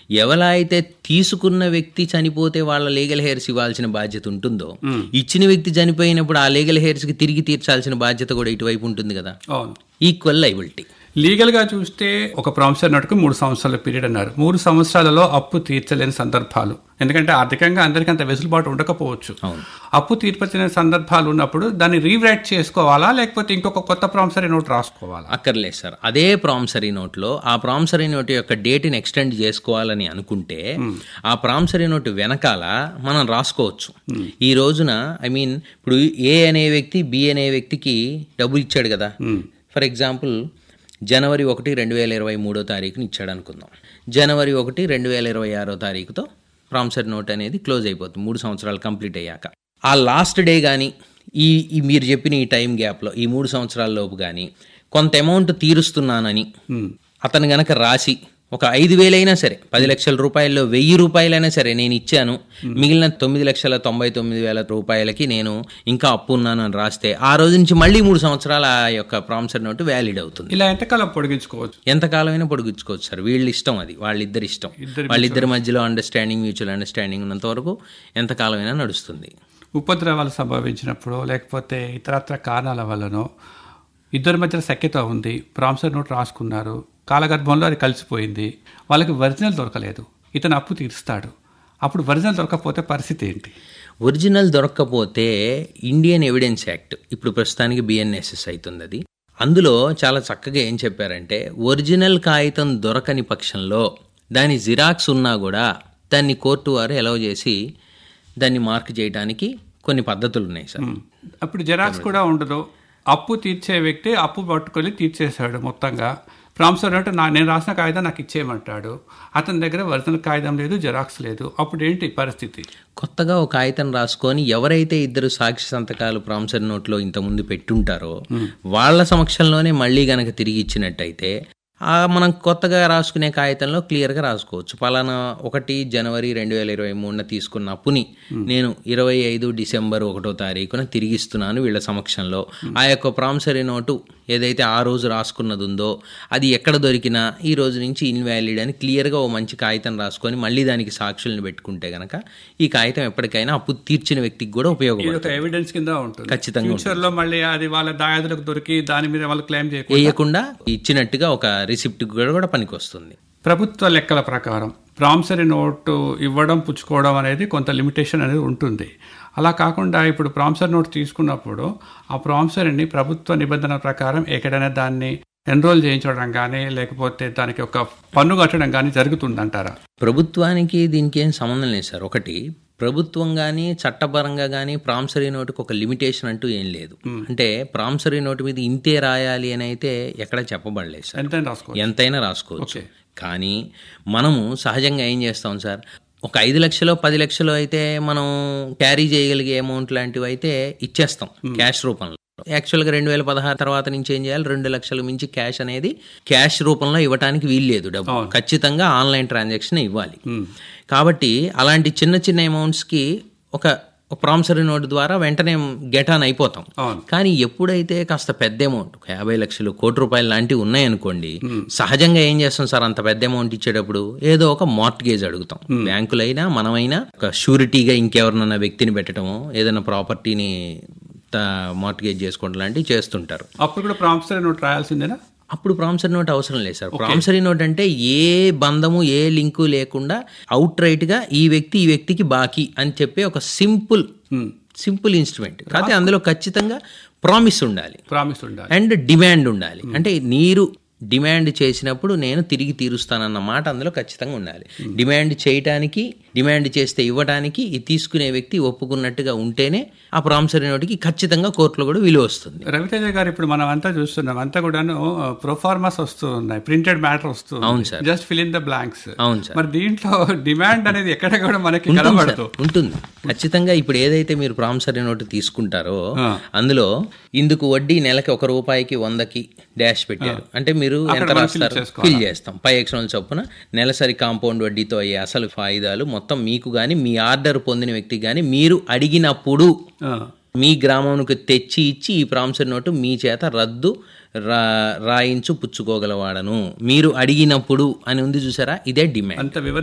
ఎవలా అయితే తీసుకున్న వ్యక్తి చనిపోతే వాళ్ళ లీగల్ హెయిర్స్ ఇవ్వాల్సిన బాధ్యత ఉంటుందో ఇచ్చిన వ్యక్తి చనిపోయినప్పుడు ఆ లీగల్ హెయిర్స్ కి తిరిగి తీర్చాల్సిన బాధ్యత కూడా ఇటువైపు ఉంటుంది కదా అవును ఈక్వల్ లైబిలిటీ లీగల్ గా చూస్తే ఒక ప్రామిసర్ నోటుకు మూడు సంవత్సరాల పీరియడ్ అన్నారు మూడు సంవత్సరాలలో అప్పు తీర్చలేని సందర్భాలు ఎందుకంటే ఆర్థికంగా అందరికీ అంత వెసులుబాటు ఉండకపోవచ్చు అవును. అప్పు తీర్చలేని సందర్భాలు ఉన్నప్పుడు దాన్ని రీరైట్ చేసుకోవాలా లేకపోతే ఇంకొక కొత్త ప్రామిసరీ నోట్ రాసుకోవాలా అక్కర్లేదు సార్ అదే ప్రామిసరీ నోట్లో ఆ ప్రామిసరీ నోట్ యొక్క డేట్ని ఎక్స్టెండ్ చేసుకోవాలని అనుకుంటే ఆ ప్రామిసరీ నోట్ వెనకాల మనం రాసుకోవచ్చు ఈ రోజున ఐ మీన్ ఇప్పుడు ఏ అనే వ్యక్తి బి అనే వ్యక్తికి డబ్బులు ఇచ్చాడు కదా ఫర్ ఎగ్జాంపుల్ జనవరి ఒకటి రెండు వేల ఇరవై మూడో తారీఖుని ఇచ్చాడు అనుకుందాం జనవరి ఒకటి రెండు వేల ఇరవై ఆరో తారీఖుతో ప్రామిసరీ నోట్ అనేది క్లోజ్ అయిపోతుంది మూడు సంవత్సరాలు కంప్లీట్ అయ్యాక ఆ లాస్ట్ డే కానీ ఈ ఈ మీరు చెప్పిన ఈ టైం గ్యాప్లో ఈ మూడు సంవత్సరాల లోపు కానీ కొంత అమౌంట్ తీరుస్తున్నానని అతను గనక రాసి ఒక ఐదు వేలైనా సరే పది లక్షల రూపాయల్లో వెయ్యి రూపాయలైనా సరే నేను ఇచ్చాను మిగిలిన తొమ్మిది లక్షల తొంభై తొమ్మిది వేల రూపాయలకి నేను ఇంకా అప్పు ఉన్నాను అని రాస్తే ఆ రోజు నుంచి మళ్ళీ మూడు సంవత్సరాల ఆ యొక్క ప్రామిసర్ నోట్ వ్యాలిడ్ అవుతుంది ఇలా ఎంతకాలం పొడిగించుకోవచ్చు ఎంతకాలమైనా పొడిగించుకోవచ్చు సార్ వీళ్ళ ఇష్టం అది వాళ్ళిద్దరి ఇష్టం వాళ్ళిద్దరి మధ్యలో అండర్స్టాండింగ్ మ్యూచువల్ అండర్స్టాండింగ్ ఉన్నంత వరకు ఎంతకాలమైనా నడుస్తుంది ఉపద్రవాలు సంభవించినప్పుడు లేకపోతే ఇతరత్ర కారణాల వల్లనో ఇద్దరి మధ్య సఖ్యత ఉంది ప్రామిసర్ నోట్ రాసుకున్నారు కాలగర్భంలో అది కలిసిపోయింది వాళ్ళకి ఒరిజినల్ దొరకలేదు ఇతను అప్పు తీరుస్తాడు అప్పుడు ఒరిజినల్ దొరకకపోతే పరిస్థితి ఏంటి ఒరిజినల్ దొరక్కపోతే ఇండియన్ ఎవిడెన్స్ యాక్ట్ ఇప్పుడు ప్రస్తుతానికి బిఎన్ఎస్ఎస్ అవుతుంది అది అందులో చాలా చక్కగా ఏం చెప్పారంటే ఒరిజినల్ కాగితం దొరకని పక్షంలో దాని జిరాక్స్ ఉన్నా కూడా దాన్ని కోర్టు వారు ఎలవ్ చేసి దాన్ని మార్క్ చేయడానికి కొన్ని పద్ధతులు ఉన్నాయి సార్ అప్పుడు జెరాక్స్ కూడా ఉండదు అప్పు తీర్చే వ్యక్తి అప్పు పట్టుకొని తీర్చేశాడు మొత్తంగా ప్రామిసర్ నోట్ నా నేను రాసిన కాగితం నాకు ఇచ్చేయమంటాడు అతని దగ్గర ఒరిజినల్ కాగితం లేదు జెరాక్స్ లేదు అప్పుడు ఏంటి పరిస్థితి కొత్తగా ఒక కాగితం రాసుకొని ఎవరైతే ఇద్దరు సాక్షి సంతకాలు ప్రామిసరీ నోట్లో ఇంతకుముందు పెట్టుంటారో వాళ్ళ సమక్షంలోనే మళ్ళీ గనక తిరిగి ఇచ్చినట్టయితే ఆ మనం కొత్తగా రాసుకునే కాగితంలో క్లియర్గా రాసుకోవచ్చు పలానా ఒకటి జనవరి రెండు వేల ఇరవై మూడున తీసుకున్న అప్పుని నేను ఇరవై ఐదు డిసెంబర్ ఒకటో తారీఖున తిరిగిస్తున్నాను వీళ్ళ సమక్షంలో ఆ యొక్క ప్రామిసరీ నోటు ఏదైతే ఆ రోజు రాసుకున్నది ఉందో అది ఎక్కడ దొరికినా ఈ రోజు నుంచి ఇన్వాలిడ్ అని క్లియర్గా ఓ మంచి కాగితం రాసుకొని మళ్ళీ దానికి సాక్షులను పెట్టుకుంటే గనక ఈ కాగితం ఎప్పటికైనా అప్పు తీర్చిన వ్యక్తికి కూడా ఇది ఉపయోగపడుతుంది ఒక ఎవిడెన్స్ కింద ఉంటుంది ఖచ్చితంగా ఫ్యూచర్ లో మళ్ళీ అది వాళ్ళ దాయాదులకు దొరికి దాని మీద వాళ్ళు క్లెయిమ్ చేయకుండా వేయకుండా ఇచ్చినట్టుగా ఒక రిసిప్ట్ కూడా కూడా పనికొస్తుంది ప్రభుత్వ లెక్కల ప్రకారం ప్రామిసరీ నోటు ఇవ్వడం పుచ్చుకోవడం అనేది కొంత లిమిటేషన్ అనేది ఉంటుంది అలా కాకుండా ఇప్పుడు ప్రామిసరీ నోట్ తీసుకున్నప్పుడు ఆ ప్రామిసరీని ప్రభుత్వ నిబంధనల ప్రకారం ఎక్కడైనా దాన్ని ఎన్రోల్ చేయించడం కానీ లేకపోతే దానికి ఒక పన్ను కట్టడం కానీ జరుగుతుందంటారా ప్రభుత్వానికి దీనికి ఏం సంబంధం లేదు సార్ ఒకటి ప్రభుత్వం కానీ చట్టపరంగా కానీ ప్రామిసరీ నోటుకు ఒక లిమిటేషన్ అంటూ ఏం లేదు అంటే ప్రామిసరీ నోటు మీద ఇంతే రాయాలి అని అయితే ఎక్కడ చెప్పబడలేదు సార్ ఎంతైనా రాసుకోవచ్చు ఎంతైనా రాసుకోవచ్చు ఓకే. కానీ మనము సహజంగా ఏం చేస్తాం సార్ ఒక ఐదు లక్షలు పది లక్షలు అయితే మనం క్యారీ చేయగలిగే అమౌంట్ లాంటివి అయితే ఇచ్చేస్తాం క్యాష్ రూపంలో యాక్చువల్గా రెండు వేల పదహారు తర్వాత నుంచి ఏం చేయాలి రెండు లక్షల మించి క్యాష్ అనేది క్యాష్ రూపంలో ఇవ్వడానికి వీల్లేదు డబ్బు ఖచ్చితంగా ఆన్లైన్ ట్రాన్సాక్షన్ ఇవ్వాలి కాబట్టి అలాంటి చిన్న చిన్న అమౌంట్స్కి ఒక ప్రామిసరీ నోట్ ద్వారా వెంటనే గెట్ ఆన్ అయిపోతాం అవును కానీ ఎప్పుడైతే కాస్త పెద్ద అమౌంట్ ఒక యాభై లక్షలు కోటి రూపాయలు లాంటివి ఉన్నాయనుకోండి సహజంగా ఏం చేస్తాం సార్ అంత పెద్ద అమౌంట్ ఇచ్చేటప్పుడు ఏదో ఒక మార్ట్గేజ్ అడుగుతాం బ్యాంకులైనా మనమైనా ఒక షూరిటీగా ఇంకెవరినన్నా వ్యక్తిని పెట్టడము ఏదైనా ప్రాపర్టీని మార్ట్గేజ్ చేసుకోవడం లాంటివి చేస్తుంటారు అప్పుడు కూడా ప్రామిసరీ నోట్ రాయాల్సిందేనా అప్పుడు ప్రామిసరీ నోట్ అవసరం లేదు సార్ ప్రామిసరీ నోట్ అంటే ఏ బంధము ఏ లింకు లేకుండా అవుట్ రైట్ గా ఈ వ్యక్తి ఈ వ్యక్తికి బాకీ అని చెప్పే ఒక సింపుల్ సింపుల్ ఇన్స్ట్రుమెంట్ కాకపోతే అందులో ఖచ్చితంగా ప్రామిస్ ఉండాలి ప్రామిస్ ఉండాలి అండ్ డిమాండ్ ఉండాలి అంటే నీరు డిమాండ్ చేసినప్పుడు నేను తిరిగి తీరుస్తానన్న మాట అందులో ఖచ్చితంగా ఉండాలి డిమాండ్ చేయటానికి డిమాండ్ చేస్తే ఇవ్వడానికి ఈ తీసుకునే వ్యక్తి ఒప్పుకున్నట్టుగా ఉంటేనే ఆ ప్రామిసరీ నోటికి ఖచ్చితంగా కోర్టులో కూడా విలువ వస్తుంది రవితేజ గారు ఇప్పుడు మనం అంతా చూస్తున్నాం అంతా కూడాను ప్రొఫార్మస్ వస్తూ ఉన్నాయి ప్రింటెడ్ మ్యాటర్ వస్తూ అవును sir. Just fill in the blanks అవును సార్ మరి దీంట్లో డిమాండ్ అనేది ఎక్కడ కూడా మనకి ఉంటుంది సార్, కనబడదు ఉంటుంది ఖచ్చితంగా ఇప్పుడు ఏదైతే మీరు ప్రామిసరీ నోటు తీసుకుంటారో ఆ. అందులో ఇందుకు వడ్డీ నెలకి ఒక రూపాయికి వందకి డాష్ పెట్టారు అంటే మీరు ఎంత మనం fill రాస్తారు చేసుకోవాలా? ఫిల్ చేస్తాం పై ఎక్స్టర్నల్ చొప్పున నెలసరి కాంపౌండ్ వడ్డీతో అయ్యే అసలు ఫాయిదాలు మొత్తం మీకు కానీ మీ ఆర్డర్ పొందిన వ్యక్తికి కానీ మీరు అడిగినప్పుడు ఆ, మీ గ్రామంకు తెచ్చి ఇచ్చి ఈ ప్రామిసరీ నోటు మీ చేత రద్దు రా రాయించు పుచ్చుకోగలవాడను మీరు అడిగినప్పుడు అని ఉంది చూసారా ఇదే డిమాండ్ అంత వివర